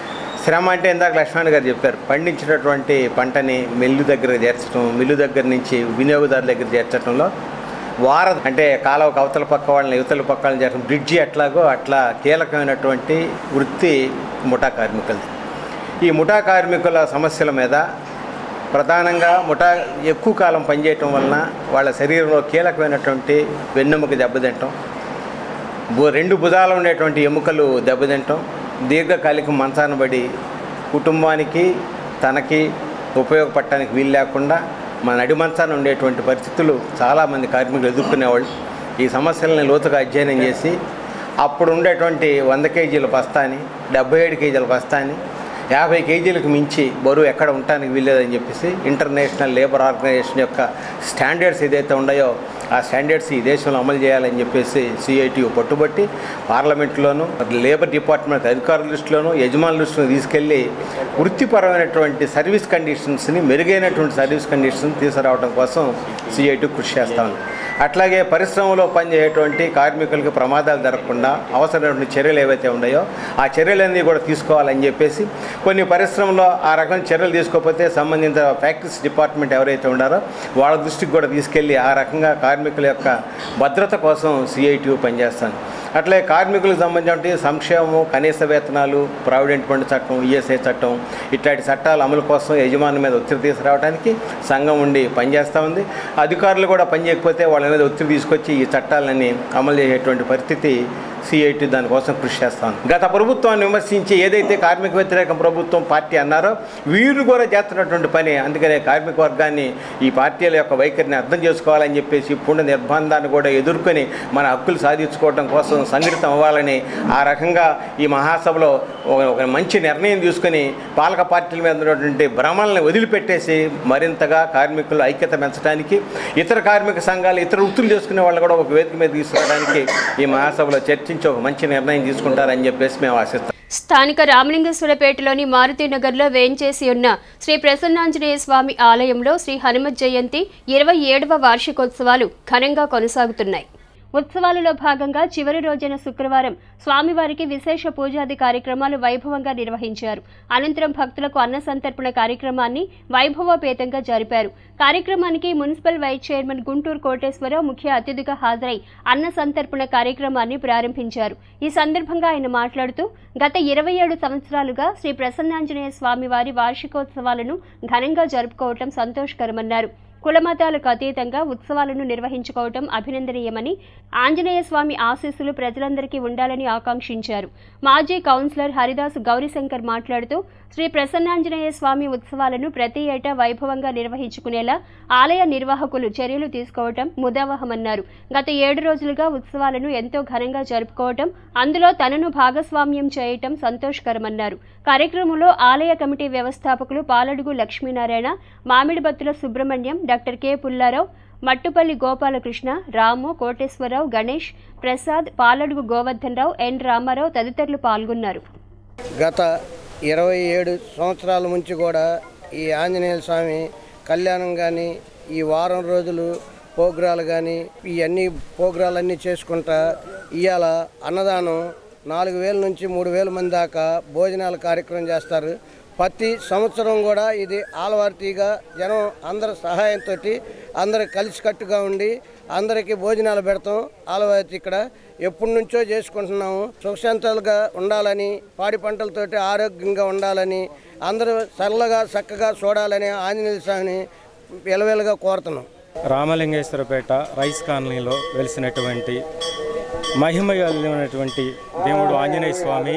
శ్రమ అంటే ఇందాక లక్ష్మణ్ గారు చెప్పారు పండించినటువంటి పంటని మిల్లు దగ్గర చేర్చడం మిల్లు దగ్గర నుంచి వినియోగదారు దగ్గర చేర్చడంలో వార అంటే కాలువ అవతల పక్క వాళ్ళని యువతల పక్క వాళ్ళని చేర్చడం బ్రిడ్జి ఎట్లాగో అట్లా కీలకమైనటువంటి వృత్తి ముఠా కార్మికులది ఈ ముఠా కార్మికుల సమస్యల మీద ప్రధానంగా ముఠా ఎక్కువ కాలం పనిచేయటం వలన వాళ్ళ శరీరంలో కీలకమైనటువంటి వెన్నెముక దెబ్బతింటం భు- రెండు భుజాలు ఉండేటువంటి ఎముకలు దెబ్బతింటం దీర్ఘకాలిక మంచాన పడి కుటుంబానికి తనకి ఉపయోగపడటానికి వీలు లేకుండా మన నడి మంచాన ఉండేటువంటి పరిస్థితులు చాలామంది కార్మికులు ఎదుర్కొనేవాళ్ళు ఈ సమస్యలని లోతుగా అధ్యయనం చేసి అప్పుడు ఉండేటువంటి వంద కేజీల బస్తాని డెబ్బై ఏడు కేజీల బస్తాని యాభై కేజీలకు మించి బరువు ఎక్కడ ఉండటానికి వీల్లేదని చెప్పేసి ఇంటర్నేషనల్ లేబర్ ఆర్గనైజేషన్ యొక్క స్టాండర్డ్స్ ఏదైతే ఉన్నాయో ఆ స్టాండర్డ్స్ ఈ దేశంలో అమలు చేయాలని చెప్పేసి సిఐటియు పట్టుబట్టి పార్లమెంట్లోను లేబర్ డిపార్ట్మెంట్ అధికారుల దృష్టిలోను యజమానుల దృష్టిలో తీసుకెళ్ళి వృత్తిపరమైనటువంటి సర్వీస్ కండిషన్స్ని మెరుగైనటువంటి సర్వీస్ కండిషన్స్ తీసుకురావడం కోసం సిఐటి కృషి చేస్తా ఉంది అట్లాగే పరిశ్రమలో పనిచేసేటువంటి కార్మికులకు ప్రమాదాలు జరగకుండా అవసరమైనటువంటి చర్యలు ఏవైతే ఉన్నాయో ఆ చర్యలన్నీ కూడా తీసుకోవాలని చెప్పేసి కొన్ని పరిశ్రమలో ఆ రకం చర్యలు తీసుకోకపోతే సంబంధిత ఫ్యాక్టరీస్ డిపార్ట్మెంట్ ఎవరైతే ఉన్నారో వాళ్ళ దృష్టికి కూడా తీసుకెళ్ళి ఆ రకంగా కార్మికుల యొక్క భద్రత కోసం సిఐటియు పనిచేస్తాను అట్లే కార్మికులకు సంబంధించిన సంక్షేమం కనీస వేతనాలు ప్రావిడెంట్ ఫండ్ చట్టం ఈఎస్ఐ చట్టం ఇట్లాంటి చట్టాల అమలు కోసం యజమాని మీద ఒత్తిడి తీసుకురావడానికి సంఘం ఉండి పనిచేస్తూ ఉంది అధికారులు కూడా పనిచేయకపోతే వాళ్ళ మీద ఒత్తిడి తీసుకొచ్చి ఈ చట్టాలని అమలు చేసేటువంటి పరిస్థితి సిఐటి దానికోసం కృషి చేస్తాను గత ప్రభుత్వాన్ని విమర్శించి ఏదైతే కార్మిక వ్యతిరేక ప్రభుత్వం పార్టీ అన్నారో వీరు కూడా చేస్తున్నటువంటి పని అందుకనే కార్మిక వర్గాన్ని ఈ పార్టీల యొక్క వైఖరిని అర్థం చేసుకోవాలని చెప్పేసి పూర్ణ నిర్బంధాన్ని కూడా ఎదుర్కొని మన హక్కులు సాధించుకోవడం కోసం సంఘటితం అవ్వాలని ఆ రకంగా ఈ మహాసభలో ఒక- ఒక మంచి నిర్ణయం తీసుకొని పాలక పార్టీల మీద ఉన్నటువంటి భ్రమల్ని వదిలిపెట్టేసి మరింతగా కార్మికుల ఐక్యత పెంచడానికి ఇతర కార్మిక సంఘాలు ఇతర వృత్తులు చేసుకునే వాళ్ళు కూడా ఒక వేదిక మీద తీసుకురావడానికి ఈ మహాసభలో చర్చించి ఒక మంచి నిర్ణయం తీసుకుంటారని చెప్పేసి మేము ఆశిస్తాం స్థానిక రామలింగేశ్వరపేటలోని మారుతినగర్లో వేంచేసి ఉన్న శ్రీ ప్రసన్నాంజనేయ స్వామి ఆలయంలో శ్రీ హనుమత్ జయంతి ఇరవై ఏడవ వార్షికోత్సవాలు ఘనంగా కొనసాగుతున్నాయి ఉత్సవాలలో భాగంగా చివరి రోజైన శుక్రవారం స్వామివారికి విశేష పూజాది కార్యక్రమాలు వైభవంగా నిర్వహించారు అనంతరం భక్తులకు అన్న సంతర్పణ కార్యక్రమాన్ని వైభవోపేతంగా జరిపారు కార్యక్రమానికి municipal vice chairman Guntur Koteswararao ముఖ్య అతిథిగా హాజరై అన్న సంతర్పణ కార్యక్రమాన్ని ప్రారంభించారు ఈ సందర్భంగా ఆయన మాట్లాడుతూ గత ఇరవై ఏడు సంవత్సరాలుగా శ్రీ ప్రసన్నాంజనేయ స్వామి వారి వార్షికోత్సవాలను ఘనంగా జరుపుకోవటం సంతోషకరమన్నారు కులమతాలకు అతీతంగా ఉత్సవాలను నిర్వహించుకోవటం అభినందనీయమని ఆంజనేయ స్వామి ఆశీస్సులు ప్రజలందరికీ ఉండాలని ఆకాంక్షించారు మాజీ కౌన్సిలర్ హరిదాస్ గౌరీశంకర్ మాట్లాడుతూ శ్రీ ప్రసన్నాంజనేయ స్వామి ఉత్సవాలను ప్రతి ఏటా వైభవంగా నిర్వహించుకునేలా ఆలయ నిర్వాహకులు చర్యలు తీసుకోవటం ముదావహమన్నారు గత ఏడు రోజులుగా ఉత్సవాలను ఎంతో ఘనంగా జరుపుకోవటం అందులో తనను భాగస్వామ్యం చేయటం సంతోషకరమన్నారు కార్యక్రమంలో ఆలయ కమిటీ వ్యవస్థాపకులు Paladugu Lakshminarayana Mamidibattula Subrahmanyam doctor K Pullarao Mattupalli Gopalakrishna Ramu Koteswararao Ganesh Prasad Paladugu Govardhan Rao N Ramarao తదితరులు పాల్గొన్నారు గత ఇరవై ఏడు సంవత్సరాల నుంచి కూడా ఈ ఆంజనేయ స్వామి కళ్యాణం కానీ ఈ వారం రోజులు ప్రోగ్రాలు కానీ ఇవన్నీ ప్రోగ్రాలన్నీ చేసుకుంటా ఇవాళ అన్నదానం నాలుగు వేల నుంచి మూడు వేల మంది దాకా భోజనాల కార్యక్రమం చేస్తారు ప్రతి సంవత్సరం కూడా ఇది ఆలవార్తీగా జనం అందరి సహాయంతో అందరు కలిసికట్టుగా ఉండి అందరికీ భోజనాలు పెడతాం ఆలవార్తి ఇక్కడ ఎప్పటి నుంచో చేసుకుంటున్నాము సుఖశాంతాలుగా ఉండాలని పాడి పంటలతోటి ఆరోగ్యంగా ఉండాలని అందరూ చల్లగా చక్కగా చూడాలని ఆంజనేయ స్వామిని విలవిలగా కోరుతున్నాం రామలింగేశ్వరపేట రైస్ కాలనీలో వెలిసినటువంటి మహిమ కలిగినటువంటి దేవుడు ఆంజనేయ స్వామి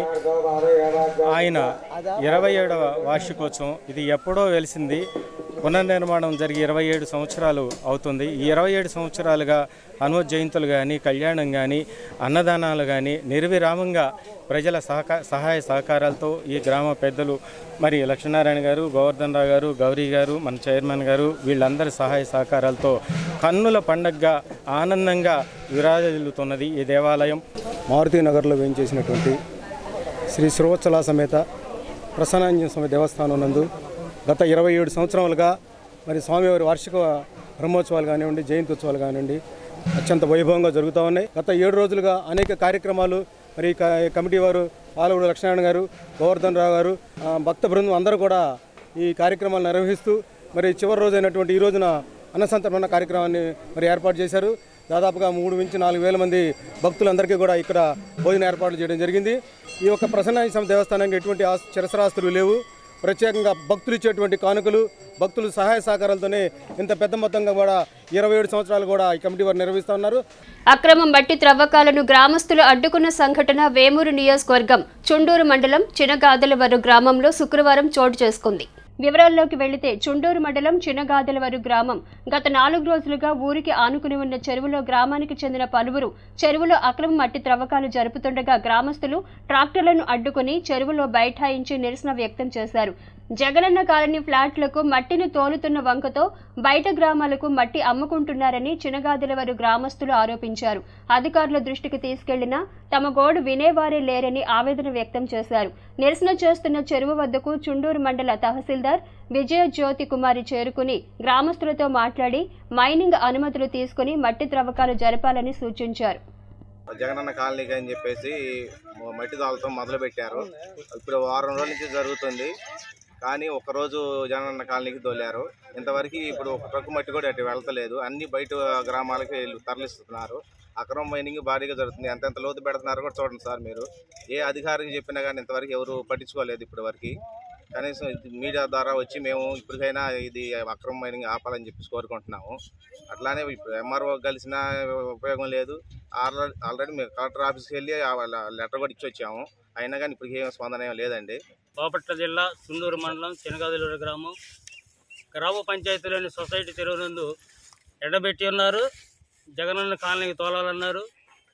ఆయన ఇరవై ఏడవ వార్షికోత్సవం ఇది ఎప్పుడో వెలిసింది పునర్నిర్మాణం జరిగి ఇరవై ఏడు సంవత్సరాలు అవుతుంది ఈ ఇరవై ఏడు సంవత్సరాలుగా హనుమత్ జయంతులు కానీ కళ్యాణం కానీ అన్నదానాలు కానీ నిర్విరామంగా ప్రజల సహకా సహాయ సహకారాలతో ఈ గ్రామ పెద్దలు మరి లక్ష్మీనారాయణ గారు గోవర్ధన్ రావు గారు గౌరీ గారు మన చైర్మన్ గారు వీళ్ళందరి సహాయ సహకారాలతో కన్నుల పండగగా ఆనందంగా విరాజిల్లుతున్నది ఈ దేవాలయం మారుతి నగర్లో వేయించేసినటువంటి శ్రీ శ్రీవత్సల సమేత ప్రసన్నాంజన స్వామి దేవస్థానం నందు గత ఇరవై ఏడు సంవత్సరాలుగా మరి స్వామివారి వార్షిక బ్రహ్మోత్సవాలు కానివ్వండి జయంతి ఉత్సవాలు కానివ్వండి అత్యంత వైభవంగా జరుగుతూ ఉన్నాయి గత ఏడు రోజులుగా అనేక కార్యక్రమాలు మరి ఈ క- కమిటీ వారు పాలగూడ లక్ష్మీనారాయణ గారు గోవర్ధన్ రావు గారు ఆ, భక్త బృందం అందరూ కూడా ఈ కార్యక్రమాలు నిర్వహిస్తూ మరి చివరి రోజు అయినటువంటి ఈ రోజున అన్నసంతర్పణ కార్యక్రమాన్ని మరి ఏర్పాటు చేశారు దాదాపుగా మూడు నుంచి నాలుగు వేల మంది భక్తులందరికీ కూడా ఇక్కడ భోజన ఏర్పాట్లు చేయడం జరిగింది ఈ యొక్క ప్రసన్నాంజ స్వామి దేవస్థానానికి ఎటువంటి ఆస్- చిరసరాస్తులు లేవు ప్రత్యేకంగా భక్తులు ఇచ్చేటువంటి కానుకలు భక్తులు సహాయ సహకారాలతోనే ఇంత పెద్ద మొత్తంగా కూడా ఇరవై ఏడు సంవత్సరాలు కూడా ఈ కమిటీ వారు నిర్వహిస్తూ ఉన్నారు అక్రమం మట్టి త్రవ్వకాలను గ్రామస్తులు అడ్డుకున్న సంఘటన వేమూరు నియోజకవర్గం చుండూరు మండలం చినగాదలవరు గ్రామంలో శుక్రవారం చోటు చేసుకుంది వివరాల్లోకి వెళితే చుండూరు మండలం చినగాదలవరు గ్రామం గత నాలుగు రోజులుగా ఊరికి ఆనుకుని ఉన్న చెరువులో గ్రామానికి చెందిన పలువురు చెరువులో అక్రమ మట్టి త్రవ్వకాలు జరుపుతుండగా గ్రామస్తులు ట్రాక్టర్లను అడ్డుకుని చెరువులో బైఠాయించి నిరసన వ్యక్తం చేశారు జగనన్న కాలనీ ఫ్లాట్లకు మట్టిని తోలుతున్న వంకతో బయట గ్రామాలకు మట్టి అమ్ముకుంటున్నారని చినగాదిలవరు గ్రామస్తులు ఆరోపించారు అధికారుల దృష్టికి తీసుకెళ్లినా తమ గోడు వినేవారే లేరని ఆవేదన వ్యక్తం చేశారు నిరసన చేస్తున్న చెరువు వద్దకు చుండూరు మండల తహసీల్దార్ విజయ జ్యోతి కుమారి చేరుకుని గ్రామస్తులతో మాట్లాడి మైనింగ్ అనుమతులు తీసుకుని మట్టి త్రవ్వకాలు జరపాలని సూచించారు జగనన్న కాలనీకి అని చెప్పేసి మట్టి దాలతో మొదలు పెట్టారు ఇప్పుడు వారం రోజుల నుంచి జరుగుతుంది కానీ ఒకరోజు జగనన్న కాలనీకి దొల్లారు ఇంతవరకు ఇప్పుడు ఒక ట్రక్కు మట్టి కూడా అటు వెళ్తలేదు అన్ని బయట గ్రామాలకి వీళ్ళు తరలిస్తున్నారు అక్రమ మైనింగ్ భారీగా జరుగుతుంది ఎంతెంత లోతు పెడుతున్నారు కూడా చూడండి సార్ మీరు ఏ అధికారికి చెప్పినా కానీ ఇంతవరకు ఎవరు పట్టించుకోలేదు ఇప్పటి వరకు కనీసం ఇది మీడియా ద్వారా వచ్చి మేము ఇప్పటికైనా ఇది అక్రమ మైనింగ్ ఆపాలని చెప్పి కోరుకుంటున్నాము అట్లానే ఇప్పుడు ఎంఆర్ఓ కలిసిన ఉపయోగం లేదు ఆల్రెడీ ఆల్రెడీ మేము కలెక్టర్ ఆఫీస్కి వెళ్ళి ఆ వాళ్ళ లెటర్ కూడా ఇచ్చి వచ్చాము అయినా కానీ ఇప్పటికీ ఏం స్పందన ఏం లేదండి బాపట్ల జిల్లా సుందూరు మండలం శనగాదులూరు గ్రామం గ్రామ పంచాయతీలోని సొసైటీ చెరువు నందు ఎండబెట్టి ఉన్నారు జగనన్న కాలనీకి తోలాలన్నారు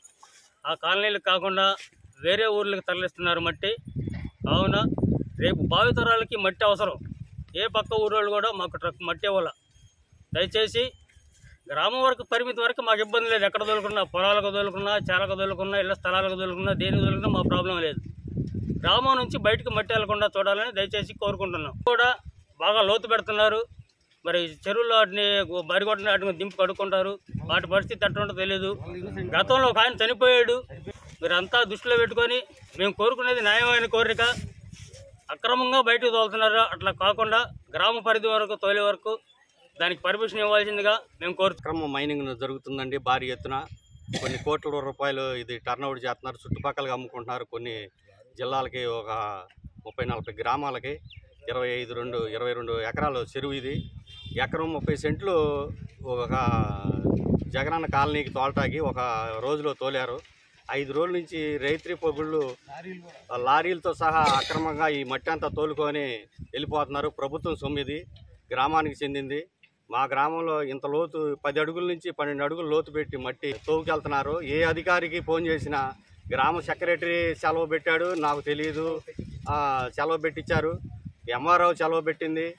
ఆ కాలనీలకు కాకుండా వేరే ఊర్లకు తరలిస్తున్నారు మట్టి కావున రేపు భావితరాలకి మట్టి అవసరం ఏ పక్క ఊరోళ్ళు కూడా మాకు ట్రక్ మట్టి ఇవ్వాల దయచేసి గ్రామం వరకు పరిమితి వరకు మాకు ఇబ్బంది లేదు ఎక్కడ దొరుకున్నా పొలాలకు దొరుకున్నా చాలకు దొరుకున్నా ఇళ్ళ స్థలాలకు దొరుకున్నా దేనికి దొరుకున్నా మా ప్రాబ్లం లేదు గ్రామం నుంచి బయటకు మట్టి వెళ్లకుండా చూడాలని దయచేసి కోరుకుంటున్నాం కూడా బాగా లోతు పెడుతున్నారు మరి చెరువుల్లో వాటిని బరిగొట్టిన వాటిని దింపు కడుక్కుంటారు వాటి పరిస్థితి ఎట్లా తెలియదు గతంలో ఒక ఆయన చనిపోయాడు మీరంతా దృష్టిలో పెట్టుకొని మేము కోరుకునేది న్యాయమైన కోరిక అక్రమంగా బయటకు తోలుతున్నారు అట్లా కాకుండా గ్రామ పరిధి వరకు తోలే వరకు దానికి పర్మిషన్ ఇవ్వాల్సిందిగా మేము కోరు అక్రమ మైనింగ్ జరుగుతుందండి భారీ ఎత్తున కొన్ని కోట్ల రూపాయలు ఇది టర్నౌట్ చేస్తున్నారు చుట్టుపక్కల అమ్ముకుంటున్నారు కొన్ని జిల్లాలకి ఒక ముప్పై నలభై గ్రామాలకి ఇరవై ఐదు రెండు ఇరవై రెండు ఎకరాలు చెరువు ఇది ఎకరం ముప్పై సెంట్లు ఒక జగనన్న కాలనీకి తోలటాకి ఒక రోజులో తోలారు ఐదు రోజుల నుంచి రైత్రి పొగుళ్ళు లారీలతో సహా అక్రమంగా ఈ మట్టి అంతా తోలుకొని వెళ్ళిపోతున్నారు ప్రభుత్వం సొమ్మిది గ్రామానికి చెందింది మా గ్రామంలో ఇంత లోతు పది అడుగుల నుంచి పన్నెండు అడుగులు లోతు పెట్టి మట్టి తోవుకెళ్తున్నారు ఏ అధికారికి ఫోన్ చేసినా గ్రామ సెక్రటరీ సెలవు పెట్టాడు నాకు తెలియదు ఆ, సెలవు పెట్టించారు ఎంఆర్ఓ సెలవు పెట్టింది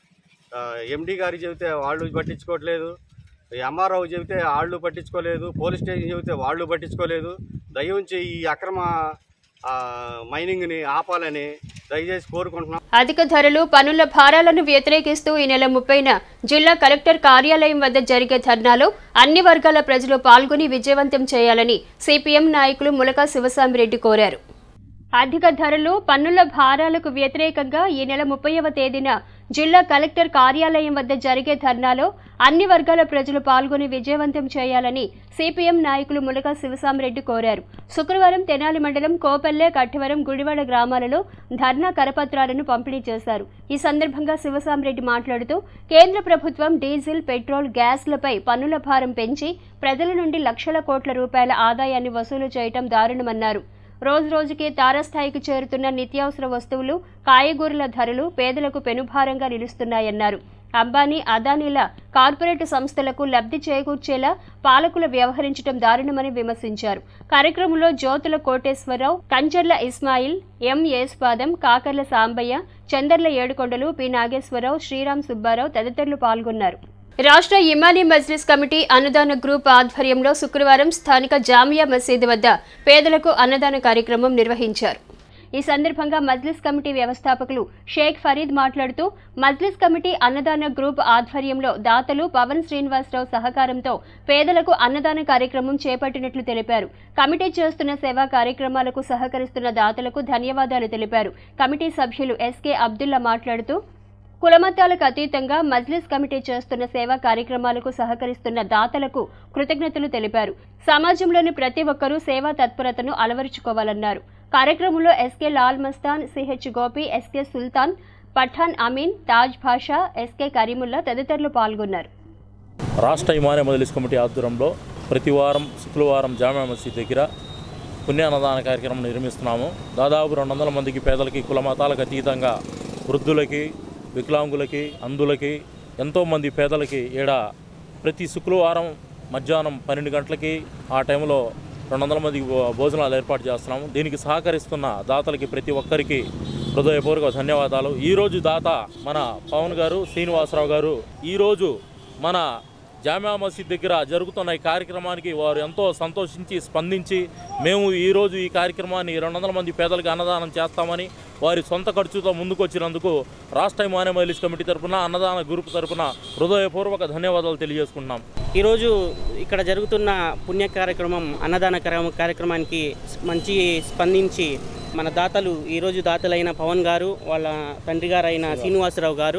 ఎండి గారికి చెబితే వాళ్ళు పట్టించుకోవట్లేదు ఎంఆర్ఓ చెబితే వాళ్ళు పట్టించుకోలేదు పోలీస్ స్టేషన్ చెబితే వాళ్ళు పట్టించుకోలేదు దయ ఉంచి ఈ అక్రమ ఆ, మైనింగ్ని ఆపాలని దయచేసి కోరుకుంటున్నాం అధిక ధరలు పనుల భారాలను వ్యతిరేకిస్తూ ఈ నెల ముప్పైన జిల్లా కలెక్టర్ కార్యాలయం వద్ద జరిగే ధర్నాలో అన్ని వర్గాల ప్రజలు పాల్గొని విజయవంతం చేయాలని సిపిఎం నాయకులు ములకా శివసామిరెడ్డి కోరారు అధిక ధరలు పన్నుల భారాలకు వ్యతిరేకంగా ఈ నెల ముప్పైవ తేదీన జిల్లా కలెక్టర్ కార్యాలయం వద్ద జరిగే ధర్నాలో అన్ని వర్గాల ప్రజలు పాల్గొని విజయవంతం చేయాలని సిపిఎం నాయకులు ములక శివసామిరెడ్డి కోరారు శుక్రవారం తెనాలి మండలం కోపల్లె కట్టవరం గుడివాడ గ్రామాలలో ధర్నా కరపత్రాలను పంపిణీ చేశారు ఈ సందర్భంగా శివసామిరెడ్డి మాట్లాడుతూ కేంద్ర ప్రభుత్వం డీజిల్ పెట్రోల్ గ్యాస్లపై పన్నుల భారం పెంచి ప్రజల నుండి లక్షల కోట్ల రూపాయల ఆదాయాన్ని వసూలు చేయటం దారుణమన్నారు రోజు రోజుకి తారస్థాయికి చేరుతున్న నిత్యావసర వస్తువులు కాయగూరల ధరలు పేదలకు పెనుభారంగా నిలుస్తున్నాయన్నారు అంబానీ అదానీల కార్పొరేట్ సంస్థలకు లబ్ధి చేకూర్చేలా పాలకులు వ్యవహరించడం దారుణమని విమర్శించారు కార్యక్రమంలో జ్యోతుల కోటేశ్వరరావు కంచర్ల ఇస్మాయిల్ ఎం యేసుపాదం కాకర్ల సాంబయ్య చందర్ల ఏడుకొండలు పి నాగేశ్వరరావు శ్రీరామ్ సుబ్బారావు తదితరులు పాల్గొన్నారు రాష్ట్ర ఇమానీ మజ్లిస్ కమిటీ అన్నదాన గ్రూప్ ఆధ్వర్యంలో శుక్రవారం స్థానిక జామియా మసీదు వద్ద పేదలకు అన్నదాన కార్యక్రమం నిర్వహించారు ఈ సందర్భంగా మజ్లిస్ కమిటీ వ్యవస్థాపకులు షేక్ ఫరీద్ మాట్లాడుతూ మజ్లిస్ కమిటీ అన్నదాన గ్రూప్ ఆధ్వర్యంలో దాతలు పవన్ శ్రీనివాసరావు సహకారంతో పేదలకు అన్నదాన కార్యక్రమం చేపట్టినట్లు తెలిపారు కమిటీ చేస్తున్న సేవా కార్యక్రమాలకు సహకరిస్తున్న దాతలకు ధన్యవాదాలు తెలిపారు కమిటీ సభ్యులు ఎస్కే అబ్దుల్లా మాట్లాడుతూ కులమతాలకు అతీతంగా మజ్లిస్ కమిటీ చేస్తున్న సేవా కార్యక్రమాలకు సహకరిస్తున్న దాతలకు కృతజ్ఞతలు తెలిపారు సమాజంలోని ప్రతి ఒక్కరూ సేవా తత్పరతను అలవరుచుకోవాలన్నారు కార్యక్రమంలో SK Lal Mastan CH Gopi SK Sultan Pathan Ameen Taj Basha SK Karimulla తదితరులు పాల్గొన్నారు రాష్ట్ర ఇమానే మజ్లిస్ కమిటీ ఆధ్వర్యంలో ప్రతి వారం శుక్రవారం జామా మసీద్ దగ్గర పుణ్యాన్నదాన కార్యక్రమం నిర్మిస్తున్నాము దాదాపు రెండు వందల మందికి పేదలకి కుల మతాలకు అతీతంగా వృద్ధులకి వికలాంగులకి అందులకి ఎంతోమంది పేదలకి ఈడ ప్రతి శుక్రవారం మధ్యాహ్నం పన్నెండు గంటలకి ఆ టైంలో రెండు వందల మందికి భో- భోజనాలు ఏర్పాటు చేస్తున్నాము దీనికి సహకరిస్తున్న దాతలకి ప్రతి ఒక్కరికి హృదయపూర్వక ధన్యవాదాలు ఈరోజు దాత మన పవన్ గారు శ్రీనివాసరావు గారు ఈరోజు మన జామా మసీద్ దగ్గర జరుగుతున్న ఈ కార్యక్రమానికి వారు ఎంతో సంతోషించి స్పందించి మేము ఈరోజు ఈ కార్యక్రమాన్ని రెండు వందల మంది పేదలకు అన్నదానం చేస్తామని వారి సొంత ఖర్చుతో ముందుకొచ్చినందుకు రాష్ట్ర మాన్య మైలిస్ కమిటీ తరపున అన్నదాన గ్రూప్ తరపున హృదయపూర్వక ధన్యవాదాలు తెలియజేసుకుంటున్నాం ఈరోజు ఇక్కడ జరుగుతున్న పుణ్య కార్యక్రమం అన్నదాన కార్య- కార్యక్రమానికి మంచి స్పందించి మన దాతలు ఈరోజు దాతలైన పవన్ గారు వాళ్ళ తండ్రి గారు అయిన శ్రీనివాసరావు గారు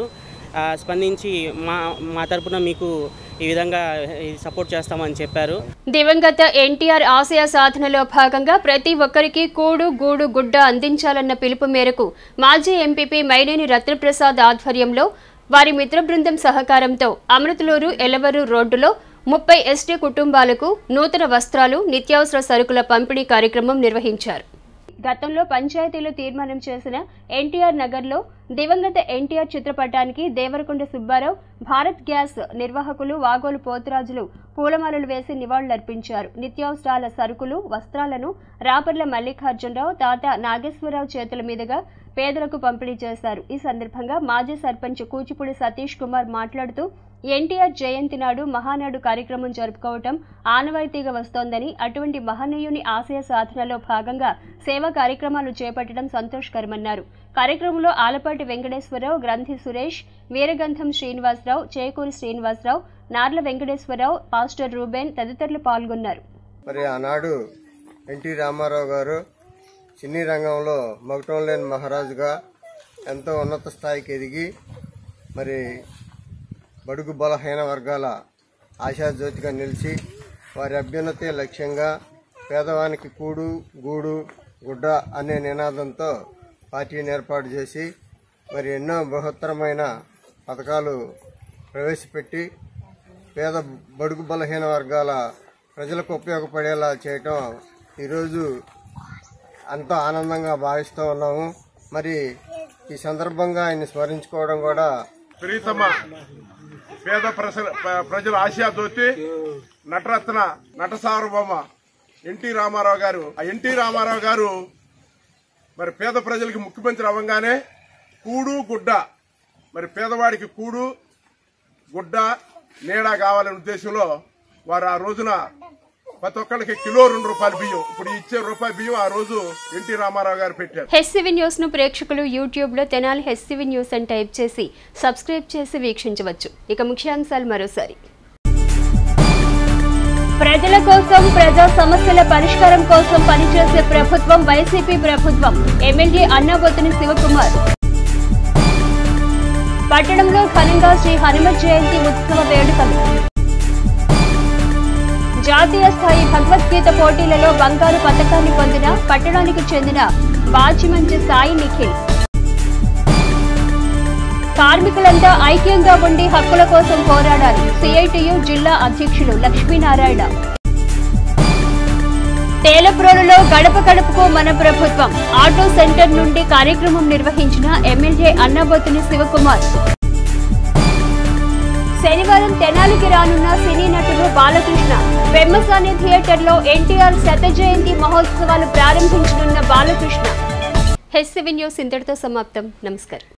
ఆ, స్పందించి మా మా తరపున మీకు ఈ విధంగా ఈ సపోర్ట్ చేస్తామని చెప్పారు దివంగత ఎన్టీఆర్ ఆశయ సాధనలో భాగంగా ప్రతి ఒక్కరికి కూడు గూడు గుడ్డ అందించాలన్న పిలుపు మేరకు మాజీ ఎంపీపీ మైనేని రత్నప్రసాద్ ఆధ్వర్యంలో వారి మిత్ర బృందం సహకారంతో అమృతలూరు ఎలవరు రోడ్డులో ముప్పై ఎస్టీ కుటుంబాలకు నూతన వస్త్రాలు నిత్యావసర సరుకుల పంపిణీ కార్యక్రమం నిర్వహించారు గతంలో పంచాయతీలో తీర్మానం చేసిన ఎన్టీఆర్ నగర్లో దివంగత ఎన్టీఆర్ చిత్రపటానికి దేవరకొండ సుబ్బారావు భారత్ గ్యాస్ నిర్వాహకులు వాగోలు పోతురాజులు పూలమాలలు వేసి నివాళులర్పించారు నిత్యావసరాల సరుకులు వస్త్రాలను రాపర్ల మల్లికార్జునరావు తాత నాగేశ్వరరావు చేతుల మీదుగా పేదలకు పంపిణీ చేశారు ఈ సందర్భంగా మాజీ సర్పంచ్ కూచిపూడి సతీష్ కుమార్ మాట్లాడుతూ ఎన్టీఆర్ జయంతి నాడు మహానాడు కార్యక్రమం జరుపుకోవటం ఆనవాయితీగా వస్తోందని అటువంటి మహనీయుని ఆశయ సాధనలో భాగంగా సేవా కార్యక్రమాలు చేపట్టడం సంతోషకరమన్నారు కార్యక్రమంలో ఆలపాటి వెంకటేశ్వరరావు గ్రంథి సురేష్ వీరగంధం శ్రీనివాసరావు చేకూరి శ్రీనివాసరావు నార్ల వెంకటేశ్వరరావు పాస్టర్ రూబెన్ తదితరులు పాల్గొన్నారు మరి ఆనాడు ఎన్టీ రామారావు గారు సినీ రంగంలో మగటం లేని మహారాజుగా ఎంతో ఉన్నత స్థాయికి ఎదిగి మరి బడుగు బలహీన వర్గాల ఆశాజ్యోతిగా నిలిచి వారి అభ్యున్నతే లక్ష్యంగా పేదవానికి కూడు గూడు గుడ్డ అనే నినాదంతో పార్టీని ఏర్పాటు చేసి మరి ఎన్నో బృహత్తరమైన పథకాలు ప్రవేశపెట్టి పేద బడుగు బలహీన వర్గాల ప్రజలకు ఉపయోగపడేలా చేయటం ఈరోజు ఎంతో ఆనందంగా భావిస్తూ ఉన్నాము మరి ఈ సందర్భంగా ఆయన్ని స్మరించుకోవడం కూడా ప్రీతమ పేద ప్రజల ప్ర- ప్రజల ఆశయాతోటి నటరత్న నట సార్వభౌమ ఎన్టీ రామారావు గారు ఆ ఎన్టీ రామారావు గారు మరి పేద ప్రజలకి ముఖ్యమంత్రి అవ్వగానే కూడు గుడ్డ మరి పేదవాడికి కూడు గుడ్డ నీడ కావాలనే ఉద్దేశంలో వారు ఆ రోజున ప్రతి ఒక్కరికి కిలో రెండు రూపాయల బియ్యం ఇప్పుడు ఇచ్చే రూపాయి బియ్యం ఆ రోజు ఎన్టీ రామారావు గారు పెట్టారు హెచ్సివి న్యూస్ ను ప్రేక్షకులు యూట్యూబ్ లో తెనాలి హెచ్సివి న్యూస్ అని టైప్ చేసి సబ్స్క్రైబ్ చేసి వీక్షించవచ్చు ఇక ముఖ్యాంశాలు మరోసారి ప్రజల కోసం ప్రజా సమస్యల పరిష్కారం కోసం పనిచేసే ప్రభుత్వం వైసీపీ ప్రభుత్వం ఎమ్మెల్యే అన్నాబొత్తుని శివకుమార్ పట్టణంలో ఘనంగా శ్రీ హనుమత్ జయంతి ఉత్సవ వేడుకలు జాతీయ స్థాయి భగవద్గీత పోటీలలో బంగారు పథకాన్ని పొందిన పట్టణానికి చెందిన బాచిమంచి సాయి నిఖిల్ కార్మికులంతా ఐక్యంగా ఉండి హక్కుల కోసం పోరాడాలి సిఐటియు జిల్లా అధ్యక్షులు లక్ష్మీనారాయణ తేలప్రోలులో గడప గడపకు మన ప్రభుత్వం ఆటో సెంటర్ నుండి కార్యక్రమం నిర్వహించిన ఎమ్మెల్యే అన్నాబొత్తుని శివకుమార్ శనివారం తెనాలికి రానున్న సినీ నటుడు బాలకృష్ణ పెమ్మసాని థియేటర్లో ఎన్టీఆర్ శత జయంతి మహోత్సవాలు ప్రారంభించనున్న బాలకృష్ణ హెచ్ న్యూస్ ఇంతటితో సమాప్తం నమస్కారం